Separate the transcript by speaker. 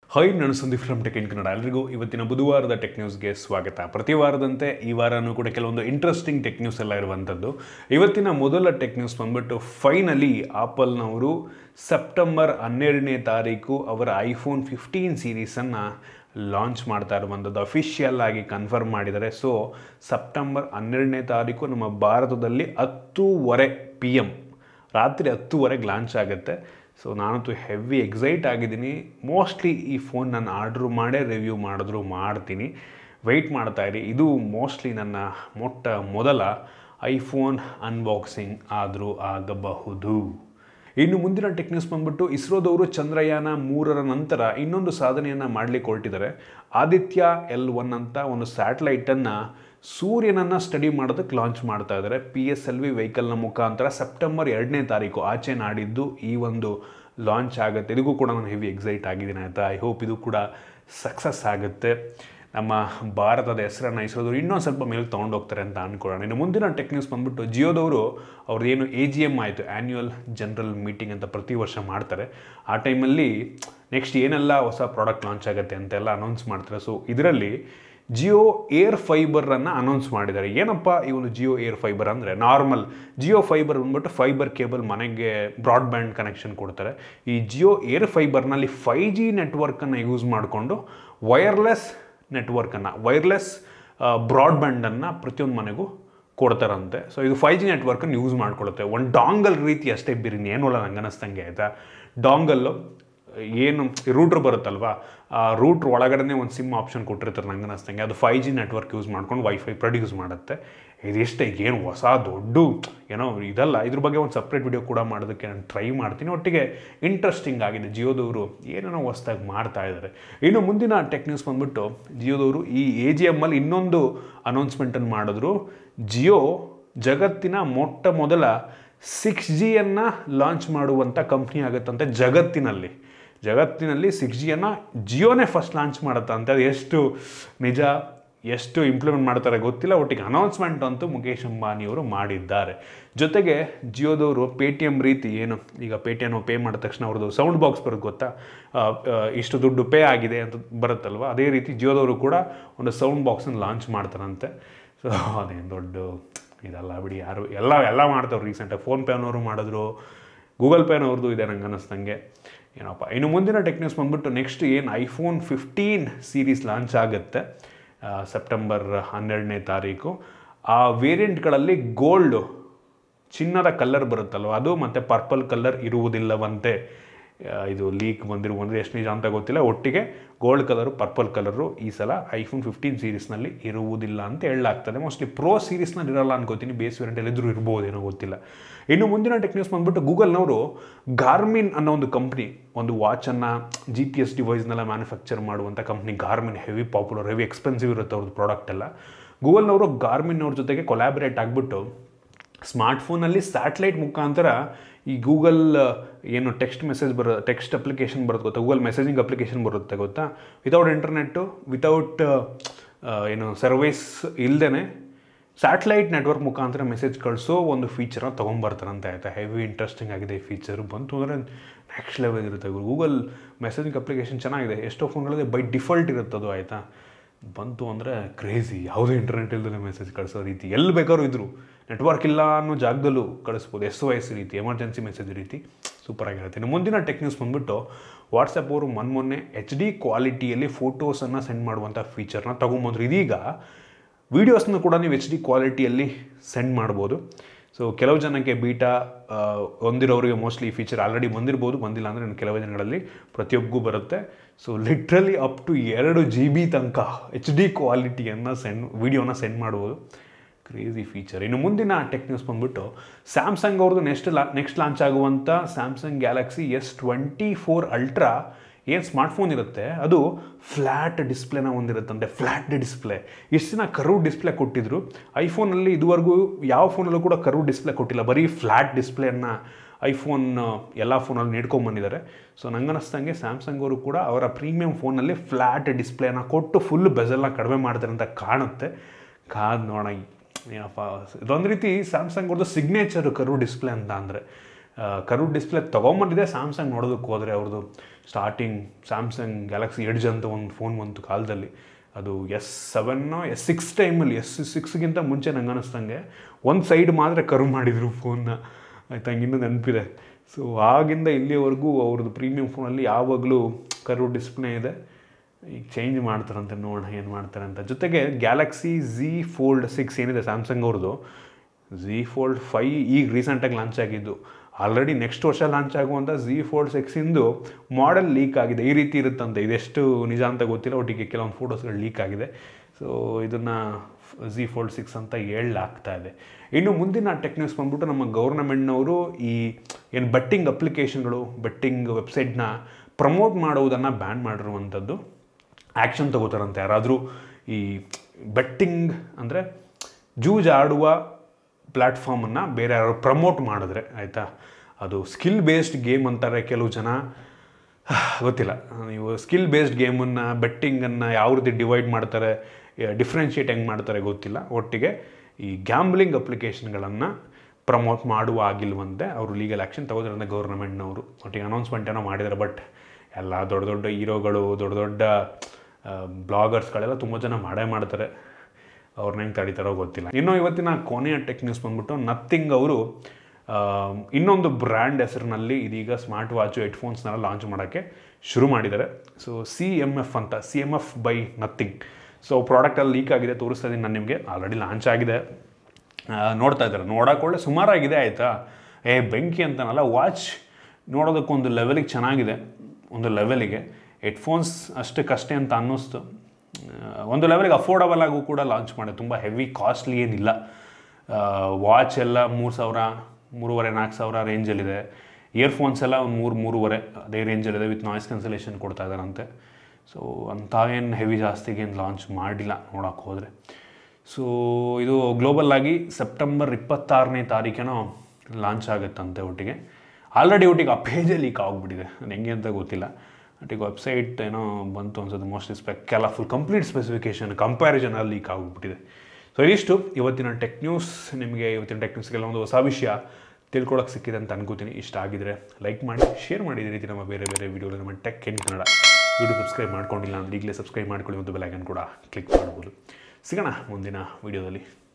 Speaker 1: high ನಾನು Sandeep from Tech in Kannada ಎಲ್ರಿಗೂ ಇವತ್ತಿನ ಬುಧವಾರದ ಟೆಕ್ ನ್ಯೂಸ್ಗೆ ಸ್ವಾಗತ ಪ್ರತಿ ವಾರದಂತೆ ಈ ವಾರನೂ ಕೂಡ ಕೆಲವೊಂದು ಇಂಟ್ರೆಸ್ಟಿಂಗ್ ಟೆಕ್ ನ್ಯೂಸ್ ಎಲ್ಲ ಇರುವಂಥದ್ದು ಇವತ್ತಿನ ಮೊದಲ ಟೆಕ್ ನ್ಯೂಸ್ ಬಂದ್ಬಿಟ್ಟು ಫೈನಲಿ ಆಪಲ್ನವರು ಸೆಪ್ಟೆಂಬರ್ ಹನ್ನೆರಡನೇ ತಾರೀಕು ಅವರ ಐಫೋನ್ ಫಿಫ್ಟೀನ್ ಸೀರೀಸನ್ನು ಲಾಂಚ್ ಮಾಡ್ತಾ ಇರುವಂಥದ್ದು ಅಫಿಷಿಯಲ್ ಆಗಿ ಕನ್ಫರ್ಮ್ ಮಾಡಿದ್ದಾರೆ ಸೊ ಸೆಪ್ಟೆಂಬರ್ ಹನ್ನೆರಡನೇ ತಾರೀಕು ನಮ್ಮ ಭಾರತದಲ್ಲಿ ಹತ್ತೂವರೆ ಪಿ ಎಮ್ ರಾತ್ರಿ ಹತ್ತುವರೆಗೆ ಲಾಂಚ್ ಆಗುತ್ತೆ ಸೊ ನಾನಂತೂ ಹೆವಿ ಎಕ್ಸೈಟ್ ಆಗಿದ್ದೀನಿ ಮೋಸ್ಟ್ಲಿ ಈ ಫೋನ್ ನಾನು ಆರ್ಡ್ರ್ ಮಾಡೇ ರಿವ್ಯೂ ಮಾಡಿದ್ರು ಮಾಡ್ತೀನಿ ವೆಯ್ಟ್ ಮಾಡ್ತಾ ಇರಿ ಇದು ಮೋಸ್ಟ್ಲಿ ನನ್ನ ಮೊಟ್ಟ ಮೊದಲ ಐಫೋನ್ ಅನ್ಬಾಕ್ಸಿಂಗ್ ಆದರೂ ಆಗಬಹುದು ಇನ್ನು ಮುಂದಿನ ಟೆಕ್ ನ್ಯೂಸ್ ಬಂದ್ಬಿಟ್ಟು ಇಸ್ರೋದವರು ಚಂದ್ರಯಾನ ಮೂರರ ನಂತರ ಇನ್ನೊಂದು ಸಾಧನೆಯನ್ನು ಮಾಡಲಿಕ್ಕೆ ಹೊರಟಿದ್ದಾರೆ ಆದಿತ್ಯ ಎಲ್ ಒನ್ ಅಂತ ಒಂದು ಸ್ಯಾಟಲೈಟನ್ನು ಸೂರ್ಯನನ್ನು ಸ್ಟಡಿ ಮಾಡೋದಕ್ಕೆ ಲಾಂಚ್ ಮಾಡ್ತಾ ಇದ್ದಾರೆ ಪಿ ಎಸ್ ಎಲ್ ವಿ ವೆಹಿಕಲ್ನ ಮುಖಾಂತರ ಸೆಪ್ಟೆಂಬರ್ ಎರಡನೇ ತಾರೀಕು ಆಚೆ ನಾಡಿದ್ದು ಈ ಒಂದು ಲಾಂಚ್ ಆಗುತ್ತೆ ಇದಕ್ಕೂ ಕೂಡ ನಾನು ಹೆವಿ ಎಕ್ಸೈಟ್ ಆಗಿದ್ದೀನಿ ಆಯಿತಾ ಐ ಹೋಪ್ ಇದು ಕೂಡ ಸಕ್ಸಸ್ ಆಗುತ್ತೆ ನಮ್ಮ ಭಾರತದ ಹೆಸರನ್ನು ಇಸ್ರೋದವರು ಇನ್ನೊಂದು ಸ್ವಲ್ಪ ಮೇಲೆ ತೊಗೊಂಡೋಗ್ತಾರೆ ಅಂತ ಅಂದ್ಕೊಳ್ಳೋಣ ಇನ್ನು ಮುಂದಿನ ಟೆಕ್ ನ್ಯೂಸ್ ಬಂದ್ಬಿಟ್ಟು ಜಿಯೋದವರು ಅವ್ರದ್ದು ಏನು ಎ ಜಿ ಎಮ್ ಆಯಿತು ಆ್ಯನ್ಯುವಲ್ ಜನರಲ್ ಮೀಟಿಂಗ್ ಅಂತ ಪ್ರತಿ ವರ್ಷ ಮಾಡ್ತಾರೆ ಆ ಟೈಮಲ್ಲಿ ನೆಕ್ಸ್ಟ್ ಏನೆಲ್ಲ ಹೊಸ ಪ್ರಾಡಕ್ಟ್ ಲಾಂಚ್ ಆಗುತ್ತೆ ಅಂತೆಲ್ಲ ಅನೌನ್ಸ್ ಮಾಡ್ತಾರೆ ಸೊ ಇದರಲ್ಲಿ ಜಿಯೋ ಏರ್ ಫೈಬರನ್ನು ಅನೌನ್ಸ್ ಮಾಡಿದ್ದಾರೆ ಏನಪ್ಪ ಈ ಒಂದು ಜಿಯೋ ಏರ್ ಫೈಬರ್ ಅಂದರೆ ನಾರ್ಮಲ್ ಜಿಯೋ ಫೈಬರ್ ಬಂದ್ಬಿಟ್ಟು ಫೈಬರ್ ಕೇಬಲ್ ಮನೆಗೆ ಬ್ರಾಡ್ಬ್ಯಾಂಡ್ ಕನೆಕ್ಷನ್ ಕೊಡ್ತಾರೆ ಈ ಜಿಯೋ ಏರ್ ಫೈಬರ್ನಲ್ಲಿ ಫೈ ಜಿ ನೆಟ್ವರ್ಕನ್ನು ಯೂಸ್ ಮಾಡಿಕೊಂಡು ವೈರ್ಲೆಸ್ ನೆಟ್ವರ್ಕನ್ನು ವೈರ್ಲೆಸ್ ಬ್ರಾಡ್ಬ್ಯಾಂಡನ್ನು ಪ್ರತಿಯೊಂದು ಮನೆಗೂ ಕೊಡ್ತಾರಂತೆ ಸೊ ಇದು ಫೈ ಜಿ ನೆಟ್ವರ್ಕನ್ನು ಯೂಸ್ ಮಾಡ್ಕೊಳುತ್ತೆ ಒಂದು ಡಾಂಗಲ್ ರೀತಿ ಅಷ್ಟೇ ಬಿರಿ ಏನಲ್ಲ ನಂಗೆ ಅನ್ನಿಸ್ತಂಗೆ ಆಯಿತಾ ಡಾಂಗಲ್ಲು ಏನು ರೂಟ್ರ್ ಬರುತ್ತಲ್ವಾ ಆ ರೂಟ್ರ್ ಒಳಗಡೆ ಒಂದು ಸಿಮ್ ಆಪ್ಷನ್ ಕೊಟ್ಟಿರ್ತಾರೆ ನಂಗೆ ಅನ್ನಿಸ್ತಂಗೆ ಅದು ಫೈ ಜಿ ನೆಟ್ವರ್ಕ್ ಯೂಸ್ ಮಾಡ್ಕೊಂಡು ವೈಫೈ ಪ್ರೊಡ್ಯೂಸ್ ಮಾಡುತ್ತೆ ಇದಿಷ್ಟೇ ಏನು ಹೊಸ ದೊಡ್ಡ ಏನೋ ಇದಲ್ಲ ಇದ್ರ ಬಗ್ಗೆ ಒಂದು ಸಪ್ರೇಟ್ ವಿಡಿಯೋ ಕೂಡ ಮಾಡೋದಕ್ಕೆ ನಾನು ಟ್ರೈ ಮಾಡ್ತೀನಿ ಒಟ್ಟಿಗೆ ಇಂಟ್ರೆಸ್ಟಿಂಗ್ ಆಗಿದೆ ಜಿಯೋದವರು ಏನೇನೋ ಹೊಸ್ದಾಗಿ ಮಾಡ್ತಾ ಇದ್ದಾರೆ ಇನ್ನು ಮುಂದಿನ ಟೆಕ್ ನ್ಯೂಸ್ ಬಂದ್ಬಿಟ್ಟು ಜಿಯೋದವರು ಈ ಎ ಜಿ ಎಮ್ಮಲ್ಲಿ ಇನ್ನೊಂದು ಅನೌನ್ಸ್ಮೆಂಟನ್ನು ಮಾಡಿದ್ರು ಜಿಯೋ ಜಗತ್ತಿನ ಮೊಟ್ಟ ಮೊದಲ ಸಿಕ್ಸ್ ಜಿಯನ್ನು ಲಾಂಚ್ ಮಾಡುವಂಥ ಕಂಪ್ನಿ ಆಗುತ್ತಂತೆ ಜಗತ್ತಿನಲ್ಲಿ ಜಗತ್ತಿನಲ್ಲಿ ಸಿಕ್ಸ್ ಜಿಯನ್ನು ಜಿಯೋನೇ ಫಸ್ಟ್ ಲಾಂಚ್ ಮಾಡುತ್ತಂತೆ ಅದು ಎಷ್ಟು ನಿಜ ಎಷ್ಟು ಇಂಪ್ಲಿಮೆಂಟ್ ಮಾಡ್ತಾರೆ ಗೊತ್ತಿಲ್ಲ ಒಟ್ಟಿಗೆ ಅನೌನ್ಸ್ಮೆಂಟ್ ಅಂತೂ ಮುಖೇಶ್ ಅಂಬಾನಿಯವರು ಮಾಡಿದ್ದಾರೆ ಜೊತೆಗೆ ಜಿಯೋದವರು ಪೇ ಟಿ ಎಮ್ ರೀತಿ ಏನು ಈಗ ಪೇ ಟಿ ಎಮ್ ಪೇ ಮಾಡಿದ ತಕ್ಷಣ ಅವ್ರದ್ದು ಸೌಂಡ್ ಬಾಕ್ಸ್ ಬರುತ್ತೆ ಗೊತ್ತಾ ಆ, ಆ, ಇಷ್ಟು ದುಡ್ಡು ಪೇ ಆಗಿದೆ ಅಂತ ಬರುತ್ತಲ್ವ ಅದೇ ರೀತಿ ಜಿಯೋದವರು ಕೂಡ ಒಂದು ಸೌಂಡ್ ಬಾಕ್ಸನ್ನು ಲಾಂಚ್ ಮಾಡ್ತಾರಂತೆ ಸೊ ಅದೇನು ದೊಡ್ಡ ಇದಲ್ಲ ಬಿಡಿ ಯಾರು ಎಲ್ಲ ಎಲ್ಲ ಮಾಡ್ತಾವ್ರು ರೀಸೆಂಟಾಗಿ ಫೋನ್ಪೇ ಅನ್ನೋರು ಮಾಡಿದ್ರು ಗೂಗಲ್ ಪೇನವ್ರದ್ದು ಇದೆ ನಂಗೆ ಅನ್ನಿಸ್ದಂಗೆ ಏನಪ್ಪ ಇನ್ನು ಮುಂದಿನ ಟೆಕ್ ನ್ಯೂಸ್ ಬಂದ್ಬಿಟ್ಟು ನೆಕ್ಸ್ಟ್ ಏನು ಐಫೋನ್ ಫಿಫ್ಟೀನ್ ಸೀರೀಸ್ ಲಾಂಚ್ ಆಗುತ್ತೆ ಆ, ಸೆಪ್ಟೆಂಬರ್ ಹನ್ನೆರಡನೇ ತಾರೀಕು ಆ ವೇರಿಯಂಟ್ಗಳಲ್ಲಿ ಗೋಲ್ಡು ಚಿನ್ನದ ಕಲರ್ ಬರುತ್ತಲ್ವ ಅದು ಮತ್ತು ಪರ್ಪಲ್ ಕಲರ್ ಇರುವುದಿಲ್ಲವಂತೆ ಆ, ಇದು ಲೀಕ್ ಬಂದಿರುವಂದ್ರೆ ಎಷ್ಟು ನಿಜ ಅಂತ ಗೊತ್ತಿಲ್ಲ ಒಟ್ಟಿಗೆ ಗೋಲ್ಡ್ ಕಲರು ಪರ್ಪಲ್ ಕಲರು ಈ ಸಲ ಐಫೋನ್ ಫಿಫ್ಟೀನ್ ಸೀರೀಸ್ನಲ್ಲಿ ಇರುವುದಿಲ್ಲ ಅಂತ ಹೇಳಲಾಗ್ತದೆ ಮೋಸ್ಟ್ಲಿ ಪ್ರೋ ಸೀರೀಸ್ನಲ್ಲಿ ಇರಲ್ಲ ಅನ್ಕೋತೀನಿ ಬೇಸ್ ವೇರಿಯಂಟಲ್ಲಿ ಇದ್ರೂ ಇರ್ಬೋದೇನೋ ಗೊತ್ತಿಲ್ಲ ಇನ್ನು ಮುಂದಿನ ಟೆಕ್ ನ್ಯೂಸ್ ಬಂದ್ಬಿಟ್ಟು ಗೂಗಲ್ನವರು ಗಾರ್ಮಿನ್ ಅನ್ನೋ ಒಂದು ಕಂಪ್ನಿ ಒಂದು ವಾಚನ್ನು ಜಿ ಪಿ ಎಸ್ ಡಿವೈಸ್ನೆಲ್ಲ ಮ್ಯಾನುಫ್ಯಾಕ್ಚರ್ ಮಾಡುವಂಥ company Garmin heavy popular heavy expensive ಇರುತ್ತೆ ಅವ್ರದ್ದು ಪ್ರಾಡಕ್ಟ್ ಎಲ್ಲ ಗೂಗಲ್ನವರು ಗಾರ್ಮಿನ್ ಅವ್ರ ಜೊತೆಗೆ ಕೊಲಾಬ್ರೇಟ್ ಆಗಿಬಿಟ್ಟು ಸ್ಮಾರ್ಟ್ಫೋನಲ್ಲಿ ಸ್ಯಾಟಲೈಟ್ ಮುಖಾಂತರ ಈ ಗೂಗಲ್ ಏನು ಟೆಕ್ಸ್ಟ್ ಮೆಸೇಜ್ ಬರೋ ಟೆಕ್ಸ್ಟ್ ಅಪ್ಲಿಕೇಶನ್ ಬರುತ್ತೆ ಗೊತ್ತಾ ಗೂಗಲ್ ಮೆಸೇಜಿಂಗ್ ಅಪ್ಲಿಕೇಶನ್ ಬರುತ್ತೆ ಗೊತ್ತಾ ವಿತೌಟ್ ಇಂಟರ್ನೆಟ್ಟು ವಿತೌಟ್ ಏನು ಸರ್ವಿಸ್ ಇಲ್ಲದೇ ಸ್ಯಾಟಲೈಟ್ ನೆಟ್ವರ್ಕ್ ಮುಖಾಂತರ ಮೆಸೇಜ್ ಕಳಿಸೋ ಒಂದು ಫೀಚರ್ನ ತೊಗೊಂಬರ್ತಾರಂತ ಆಯಿತಾ ಹೆವಿ ಇಂಟ್ರೆಸ್ಟಿಂಗ್ ಆಗಿದೆ ಈ ಫೀಚರ್ ಬಂತು ಅಂದರೆ ನೆಕ್ಸ್ಟ್ ಲೆವೆಲ್ ಇರುತ್ತೆ ಗೂಗಲ್ ಮೆಸೇಜಿಂಗ್ ಅಪ್ಲಿಕೇಶನ್ ಚೆನ್ನಾಗಿದೆ ಎಷ್ಟೋ ಫೋನ್ಗಳಲ್ಲಿ ಬೈ ಡಿಫಾಲ್ಟ್ ಇರುತ್ತೆ ಅದು ಆಯಿತಾ ಬಂತು ಅಂದರೆ ಕ್ರೇಜಿ ಯಾವುದೇ ಇಂಟರ್ನೆಟ್ ಇಲ್ಲದೆ ಮೆಸೇಜ್ ಕಳಿಸೋ ರೀತಿ ಎಲ್ಲಿ ಬೇಕಾದ್ರೂ ಇದ್ರು ನೆಟ್ವರ್ಕ್ ಇಲ್ಲ ಅನ್ನೋ ಜಾಗದಲ್ಲೂ ಕಳಿಸ್ಬೋದು ಎಸ್ ಒ ಎಸ್ ರೀತಿ ಎಮರ್ಜೆನ್ಸಿ ಮೆಸೇಜ್ ರೀತಿ ಸೂಪರ್ ಆಗಿರುತ್ತೆ ಇನ್ನು ಮುಂದಿನ ಟೆಕ್ ನ್ಯೂಸ್ ಬಂದ್ಬಿಟ್ಟು ವಾಟ್ಸಪ್ ಅವರು ಮೊನ್ನೆ ಎಚ್ ಡಿ ಕ್ವಾಲಿಟಿಯಲ್ಲಿ ಫೋಟೋಸನ್ನು ಸೆಂಡ್ ಮಾಡುವಂಥ ಫೀಚರ್ನ ತೊಗೊಂಬಂದ್ರು ಇದೀಗ ವೀಡಿಯೋಸ್ನ ಕೂಡ ನೀವು ಎಚ್ ಡಿ ಕ್ವಾಲಿಟಿಯಲ್ಲಿ ಸೆಂಡ್ ಮಾಡ್ಬೋದು ಸೊ ಕೆಲವು ಜನಕ್ಕೆ ಬೀಟಾ ಹೊಂದಿರೋರಿಗೆ ಮೋಸ್ಟ್ಲಿ ಈ ಫೀಚರ್ ಆಲ್ರೆಡಿ ಬಂದಿರ್ಬೋದು ಬಂದಿಲ್ಲ ಅಂದರೆ ಇನ್ನು ಕೆಲವು ದಿನಗಳಲ್ಲಿ ಪ್ರತಿಯೊಬ್ಬಗೂ ಬರುತ್ತೆ ಸೊ ಲಿಟ್ರಲಿ ಅಪ್ ಟು ಎರಡು ಜಿ ಬಿ ತನಕ ಎಚ್ ಡಿ ಕ್ವಾಲಿಟಿಯನ್ನು ಸೆಂಡ್ ವೀಡಿಯೋನ ಸೆಂಡ್ ಮಾಡ್ಬೋದು ಕ್ರೇಜಿ ಫೀಚರ್ ಇನ್ನು ಮುಂದಿನ ಟೆಕ್ ನ್ಯೂಸ್ ಬಂದ್ಬಿಟ್ಟು ಸ್ಯಾಮ್ಸಂಗ್ ಅವ್ರದ್ದು ನೆಕ್ಸ್ಟ್ ಲಾ ನೆಕ್ಸ್ಟ್ ಲಾಂಚ್ ಆಗುವಂಥ Samsung Galaxy S twenty four Ultra ಏನು ಸ್ಮಾರ್ಟ್ಫೋನ್ ಇರುತ್ತೆ ಅದು ಫ್ಲ್ಯಾಟ್ ಡಿಸ್ಪ್ಲೇನ ಹೊಂದಿರುತ್ತಂತೆ ಫ್ಲ್ಯಾಟ್ ಡಿಸ್ಪ್ಲೇ ಇಷ್ಟು ದಿನ ಕರ್ವ್ ಡಿಸ್ಪ್ಲೇ ಕೊಟ್ಟಿದ್ರು ಐಫೋನಲ್ಲಿ ಇದುವರೆಗೂ ಯಾವ ಫೋನಲ್ಲೂ ಕೂಡ ಕರ್ವ್ ಡಿಸ್ಪ್ಲೇ ಕೊಟ್ಟಿಲ್ಲ ಬರೀ ಫ್ಲ್ಯಾಟ್ ಡಿಸ್ಪ್ಲೇನ ಐಫೋನ್ ಎಲ್ಲ ಫೋನಲ್ಲಿ ನೀಡ್ಕೊಂಬಂದಿದ್ದಾರೆ ಸೊ ನಂಗೆ ಅನ್ನಿಸ್ದಂಗೆ ಸ್ಯಾಮ್ಸಂಗ್ ಅವರು ಕೂಡ ಅವರ ಪ್ರೀಮಿಯಂ ಫೋನಲ್ಲಿ ಫ್ಲ್ಯಾಟ್ ಡಿಸ್ಪ್ಲೇನ ಕೊಟ್ಟು ಫುಲ್ ಬೆಜಲ್ನ ಕಡಿಮೆ ಮಾಡ್ತಾರೆ ಅಂತ ಕಾಣುತ್ತೆ ಕಾದ್ ನೋಡೋಣ ಏನಪ್ಪ ಇದೊಂದು ರೀತಿ ಸ್ಯಾಮ್ಸಂಗ್ ಅವ್ರದ್ದು ಸಿಗ್ನೇಚರ್ ಕರು ಡಿಸ್ಪ್ಲೇ ಅಂತ ಅಂದರೆ ಕರು ಡಿಸ್ಪ್ಲೇ ತೊಗೊಂಬಂದಿದೆ ಸ್ಯಾಮ್ಸಂಗ್ ನೋಡೋದಕ್ಕೆ ಹೋದರೆ ಅವ್ರದ್ದು ಸ್ಟಾರ್ಟಿಂಗ್ ಸ್ಯಾಮ್ಸಂಗ್ ಗ್ಯಾಲಕ್ಸಿ ಎಡ್ಜ್ ಅಂತ ಒಂದು ಫೋನ್ ಬಂತು ಕಾಲದಲ್ಲಿ ಅದು ಎಸ್ ಸೆವೆನ್ನೋ ಎಸ್ ಸಿಕ್ಸ್ ಟೈಮಲ್ಲಿ ಎಸ್ ಸಿಕ್ಸ್ಗಿಂತ ಮುಂಚೆ ನಂಗೆ ಅನ್ನಿಸ್ತಂಗೆ ಒಂದು ಸೈಡ್ ಮಾತ್ರ ಕರ್ವ್ ಮಾಡಿದರು ಫೋನ್ನ ಆಯ್ತಾ ಹಂಗೆ ಇನ್ನೂ ನೆನಪಿದೆ ಸೊ ಆಗಿಂದ ಇಲ್ಲಿವರೆಗೂ ಅವ್ರದ್ದು ಪ್ರೀಮಿಯಂ ಫೋನಲ್ಲಿ ಯಾವಾಗಲೂ ಕರ್ವ್ ಡಿಸ್ಪ್ಲೇ ಇದೆ ಈಗ ಚೇಂಜ್ ಮಾಡ್ತಾರಂತೆ ನೋಡೋಣ ಏನು ಮಾಡ್ತಾರೆ ಅಂತ ಜೊತೆಗೆ ಗ್ಯಾಲಕ್ಸಿ ಝಿ ಫೋಲ್ಡ್ ಸಿಕ್ಸ್ ಏನಿದೆ ಸ್ಯಾಮ್ಸಂಗ್ ಅವ್ರದ್ದು ಝಿ ಫೋಲ್ಡ್ ಫೈ ಈಗ ರೀಸೆಂಟಾಗಿ ಲಾಂಚ್ ಆಗಿದ್ದು ಆಲ್ರೆಡಿ ನೆಕ್ಸ್ಟ್ ವರ್ಷ ಲಾಂಚ್ ಆಗುವಂಥ ಝಿ ಫೋಲ್ಡ್ ಸಿಕ್ಸಿಂದು ಮಾಡೆಲ್ ಲೀಕ್ ಆಗಿದೆ ಈ ರೀತಿ ಇರುತ್ತಂತೆ ಇದೆಷ್ಟು ನಿಜ ಅಂತ ಗೊತ್ತಿಲ್ಲ ಒಟ್ಟಿಗೆ ಕೆಲವೊಂದು ಫೋಟೋಸ್ಗಳು ಲೀಕ್ ಆಗಿದೆ ಸೊ ಇದನ್ನು ಝಿ ಫೋಲ್ಡ್ ಸಿಕ್ಸ್ ಅಂತ ಹೇಳಲಾಗ್ತಾ ಇದೆ ಇನ್ನು ಮುಂದಿನ ಟೆಕ್ ನ್ಯೂಸ್ ಬಂದ್ಬಿಟ್ಟು ನಮ್ಮ ಗೌರ್ನಮೆಂಟ್ನವರು ಈ ಏನು ಬೆಟ್ಟಿಂಗ್ ಅಪ್ಲಿಕೇಶನ್ಗಳು ಬೆಟ್ಟಿಂಗ್ ವೆಬ್ಸೈಟ್ನ ಪ್ರಮೋಟ್ ಮಾಡುವುದನ್ನು ಬ್ಯಾನ್ ಮಾಡಿರುವಂಥದ್ದು ಆ್ಯಕ್ಷನ್ ತಗೋತಾರಂತೆ ಯಾರಾದರೂ ಈ ಬೆಟ್ಟಿಂಗ್ ಅಂದರೆ ಜೂಜ್ ಆಡುವ ಪ್ಲ್ಯಾಟ್ಫಾರ್ಮನ್ನು ಬೇರೆ ಯಾರು ಪ್ರಮೋಟ್ ಮಾಡಿದ್ರೆ ಆಯಿತಾ ಅದು ಸ್ಕಿಲ್ ಬೇಸ್ಡ್ ಗೇಮ್ ಅಂತಾರೆ ಕೆಲವು ಜನ ಗೊತ್ತಿಲ್ಲ ನೀವು ಸ್ಕಿಲ್ ಬೇಸ್ಡ್ ಗೇಮನ್ನು ಬೆಟ್ಟಿಂಗನ್ನು ಯಾವ ರೀತಿ ಡಿವೈಡ್ ಮಾಡ್ತಾರೆ ಡಿಫ್ರೆನ್ಷಿಯೇಟ್ ಹೆಂಗೆ ಮಾಡ್ತಾರೆ ಗೊತ್ತಿಲ್ಲ ಒಟ್ಟಿಗೆ ಈ ಗ್ಯಾಂಬ್ಲಿಂಗ್ ಅಪ್ಲಿಕೇಶನ್ಗಳನ್ನು ಪ್ರಮೋಟ್ ಮಾಡುವ ಆಗಿಲ್ವಂತೆ ಅವರು ಲೀಗಲ್ ಆ್ಯಕ್ಷನ್ ತಗೋದ್ರಿಂದ ಗೌರ್ಮೆಂಟ್ನವರು ಒಟ್ಟಿಗೆ ಅನೌನ್ಸ್ಮೆಂಟ್ ಏನೋ ಮಾಡಿದ್ದಾರೆ ಬಟ್ ಎಲ್ಲ ದೊಡ್ಡ ದೊಡ್ಡ ಹೀರೋಗಳು ದೊಡ್ಡ ದೊಡ್ಡ ಬ್ಲಾಗರ್ಸ್ಗಳೆಲ್ಲ ತುಂಬ ಜನ ಮಾಡೇ ಮಾಡ್ತಾರೆ ಅವ್ರನ್ನ ಹೆಂಗೆ ತಡೀತಾರೋ ಗೊತ್ತಿಲ್ಲ ಇನ್ನು ಇವತ್ತಿನ ಕೊನೆಯ ಟೆಕ್ ನ್ಯೂಸ್ ಬಂದ್ಬಿಟ್ಟು ನಥಿಂಗ್ ಅವರು ಇನ್ನೊಂದು ಬ್ರ್ಯಾಂಡ್ ಹೆಸರಿನಲ್ಲಿ ಇದೀಗ ಸ್ಮಾರ್ಟ್ ವಾಚು ಹೆಡ್ಫೋನ್ಸ್ನೆಲ್ಲ ಲಾಂಚ್ ಮಾಡೋಕ್ಕೆ ಶುರು ಮಾಡಿದ್ದಾರೆ ಸೊ ಸಿ ಎಮ್ ಎಫ್ ಅಂತ C M F by nothing so ಪ್ರಾಡಕ್ಟಲ್ಲಿ ಲೀಕ್ ಆಗಿದೆ ತೋರಿಸ್ತಾ ಇದ್ದೀನಿ ನಾನು ನಿಮಗೆ ಆಲ್ರೆಡಿ ಲಾಂಚ್ ಆಗಿದೆ ನೋಡ್ತಾ ಇದ್ದಾರೆ ನೋಡೋಕೆ ಒಳ್ಳೆ ಸುಮಾರಾಗಿದೆ ಆಯಿತಾ ಏ ಬೆಂಕಿ ಅಂತನಲ್ಲ ವಾಚ್ ನೋಡೋದಕ್ಕೊಂದು ಲೆವೆಲಿಗೆ ಚೆನ್ನಾಗಿದೆ ಒಂದು ಲೆವೆಲಿಗೆ ಹೆಡ್ಫೋನ್ಸ್ ಅಷ್ಟಕ್ಕಷ್ಟೇ ಅಂತ ಅನ್ನಿಸ್ತು ಒಂದು ಲೆವೆಲ್ಗೆ ಅಫೋರ್ಡಬಲ್ ಆಗು ಕೂಡ ಲಾಂಚ್ ಮಾಡಿ ತುಂಬ ಹೆವಿ ಕಾಸ್ಟ್ಲಿ ಏನಿಲ್ಲ ವಾಚ್ ಎಲ್ಲ ಮೂರು ಸಾವಿರ ಮೂರುವರೆ ನಾಲ್ಕು ಸಾವಿರ ರೇಂಜಲ್ಲಿದೆ ಇಯರ್ಫೋನ್ಸ್ ಎಲ್ಲ ಒಂದು ಮೂರು ಮೂರುವರೆ ಅದೇ ರೇಂಜಲ್ಲಿದೆ ವಿತ್ ನಾಯ್ಸ್ ಕ್ಯಾನ್ಸಲೇಷನ್ ಕೊಡ್ತಾ ಇದ್ದಾರಂತೆ ಸೊ ಅಂಥ ಏನು ಹೆವಿ ಜಾಸ್ತಿಗೆ ಏನು ಲಾಂಚ್ ಮಾಡಿಲ್ಲ ನೋಡೋಕೆ ಹೋದರೆ ಸೊ ಇದು ಗ್ಲೋಬಲ್ ಆಗಿ ಸೆಪ್ಟೆಂಬರ್ ಇಪ್ಪತ್ತಾರನೇ ತಾರೀಕೇನೋ ಲಾಂಚ್ ಆಗುತ್ತಂತೆ ಒಟ್ಟಿಗೆ ಆಲ್ರೆಡಿ ಒಟ್ಟಿಗೆ ಆ ಪೇಜೇ ಲೀಕ್ ಆಗಿಬಿಟ್ಟಿದೆ ಅದು ಹೆಂಗೆ ಅಂತ ಗೊತ್ತಿಲ್ಲ ಒಟ್ಟಿಗೆ ವೆಬ್ಸೈಟ್ ಏನೋ ಬಂತು ಅನ್ಸೋದು ಮೋಸ್ಟ್ಲಿ ಸ್ಪೆಕ್ ಎಲ್ಲ ಫುಲ್ ಕಂಪ್ಲೀಟ್ ಸ್ಪೆಸಿಫಿಕೇಷನ್ ಕಂಪ್ಯಾರಿಸನಲ್ಲಿ ಲೀಕ್ ಆಗಿಬಿಟ್ಟಿದೆ ಸೊ ಇದಿಷ್ಟು ಇವತ್ತಿನ ಟೆಕ್ ನ್ಯೂಸ್ ನಿಮಗೆ ಇವತ್ತಿನ ಟೆಕ್ ನ್ಯೂಸ್ಗೆಲ್ಲ ಒಂದು ಹೊಸ ವಿಷಯ ತಿಳ್ಕೊಳಕ್ಕೆ ಸಿಕ್ಕಿದೆ ಅಂತ ಅನ್ಕೋತೀನಿ ಇಷ್ಟ ಆಗಿದ್ರೆ ಲೈಕ್ ಮಾಡಿ ಶೇರ್ ಮಾಡಿ ಇದೇ ರೀತಿ ನಮ್ಮ ಬೇರೆ ಬೇರೆ ವೀಡಿಯೋ ನಮ್ಮ tech in Kannada video subscribe ಮಾಡ್ಕೊಂಡಿಲ್ಲ ಅಂದ್ರೆ ಈಗಲೇ ಸಬ್ಸ್ಕ್ರೈಬ್ ಮಾಡ್ಕೊಳ್ಳಿ ಮತ್ತು ಬೆಲೈಕನ್ ಕೂಡ ಕ್ಲಿಕ್ ಮಾಡ್ಬೋದು ಸಿಗೋಣ ಮುಂದಿನ ವೀಡಿಯೋದಲ್ಲಿ